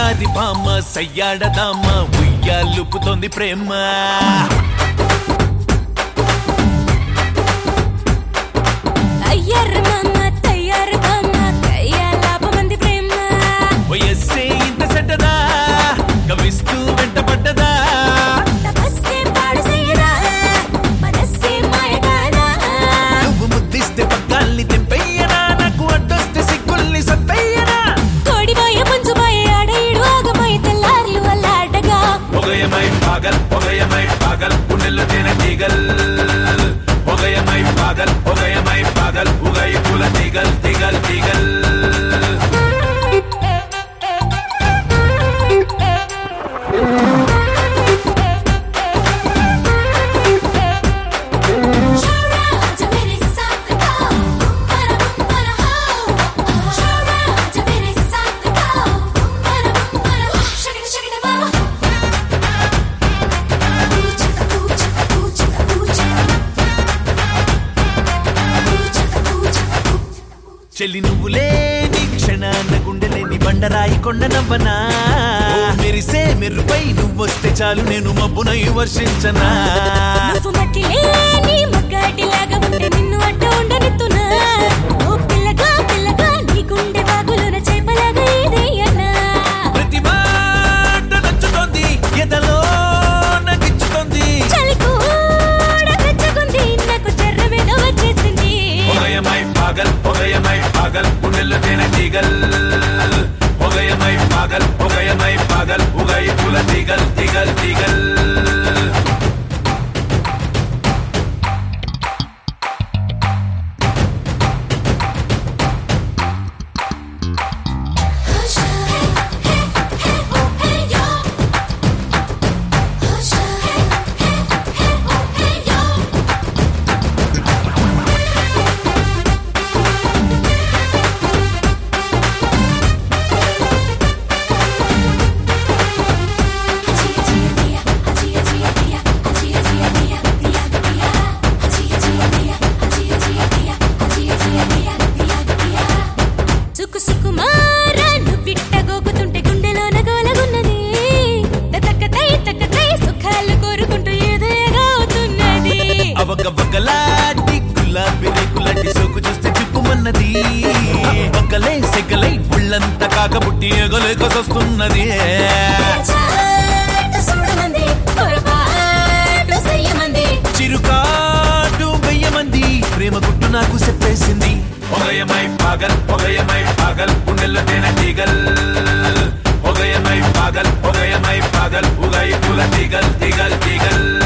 వయ్యారి బామ్మ సయ్యాడదామ ఉయ్యాలుపుతోంది ప్రేమ అయ్యారు మామ తయ్యారు బామ్మ కయ్యాలాపమంది ప్రేమ వయస్సే ఇంత చెడ్డదా కవిస్తూ వెంటపడ్డదా తపస్సే పాడు చేయరా మనస్సే మాయ కాదా నువ్వు ముద్దిస్తే పక్కాల్ని తెంపయ్యనా నాకు అడ్డొస్తే సిగ్గుల్ని సత్తయ్యనా కోడిపోయ పుంజుపోయ ఆడేడు ఆగమై తెల్లార్లు అల్లాడగా పొగయమై పాగల్ పొగయమై పాగల్ పుణెల్లో తేనె తీగల్ పొగయమై పాగల్ పొగయమై పాగల్ ఉగై పుల తీగల్ తీగల్ తీగల్ చెల్లి నువ్వులే నీ క్షణాన గుండెలేని బండరాయి కొండ నవ్వనా ఓ మెరిసే మెరుపై నువ్వొస్తే చాలు నేను మబ్బునై వర్షించనా నువ్వు మట్టిలే నీ మగ్గాటిలాగా ఉంటే నిన్ను అడ్డ ఉండనిత్తునా ఓ పిల్లగా పిల్లగా నీ గుండె బాగులున చేపలాగా ఇదయ్యనా ప్రతి మాట నచ్చుతోంది ఎదలో నగిచ్చుతోంది చలి కూడా పెంచుకుంది నాకు చెర్ర మీద వచ్చేసింది పొగయమై పాగల్ పొగయమై పాగల్ గుండెల్లో తేనె తీగల్ పొగయమై పాగల్ పొగయమై పాగల్ ఉగై పుల తీగల్ తీగల్ తీగల్ సుకు సుకుమారా నువ్విట్ట గోకుతుంటే గుండెలోన గోలగున్నది తక్కతై తక్కతై సుఖాలు కోరుకుంటూ ఏదేగా అవుతున్నది అవగవగలాటి గులాబీ రేకులాంటి సోకు చూస్తే చిప్పుమన్నది పక్కలే సెగలై ఒళ్ళంతా కాకబుట్టి ఎగలేకొస్తున్నది చాటు చూడమంది పొరపాటు చెయ్యమంది చిరుకాటు వెయ్యమంది ప్రేమ గుట్టు నాకు చెప్పేసింది పొగయమై పాగల్ పొగయమై పాగల్ గుండెల్లో తేనె తీగల్ పొగయమై పాగల్ పొగయమై పాగల్ ఉగై పుల తీగల్ తీగల్ తీగల్